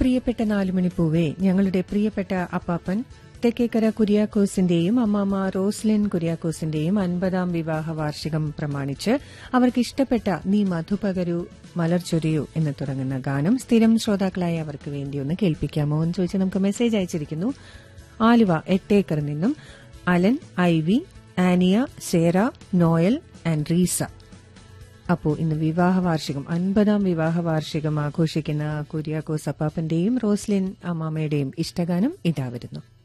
പ്രിയപ്പെട്ട നാലുമണിപ്പൂവേ ഞങ്ങളുടെ പ്രിയപ്പെട്ട അപ്പാപ്പൻ തെക്കേക്കര കുര്യാക്കോസിന്റെയും അമ്മാമ്മ റോസ്ലിൻ കുര്യാക്കോസിന്റെയും അൻപതാം വിവാഹ വാർഷികം പ്രമാണിച്ച് അവർക്ക് ഇഷ്ടപ്പെട്ട നീ മധുപകരു മലർച്ചൊരിയു എന്ന് തുടങ്ങുന്ന ഗാനം സ്ഥിരം ശ്രോതാക്കളായ അവർക്ക് വേണ്ടി ഒന്ന് കേൾപ്പിക്കാമോ എന്ന് ചോദിച്ച് നമുക്ക് മെസ്സേജ് അയച്ചിരിക്കുന്നു ആലുവ എട്ടേക്കറിൽ നിന്നും Alan I V Aniya Sera Noel and Reesa അപ്പോൾ ഇന്ന് വിവാഹ വാർഷികം അൻപതാം വിവാഹ വാർഷികം ആഘോഷിക്കുന്ന കുര്യാക്കോസ് അപ്പാപ്പന്റെയും റോസ്ലിൻ അമ്മാമയുടെയും ഇഷ്ടഗാനം ഇതാ വരുന്നു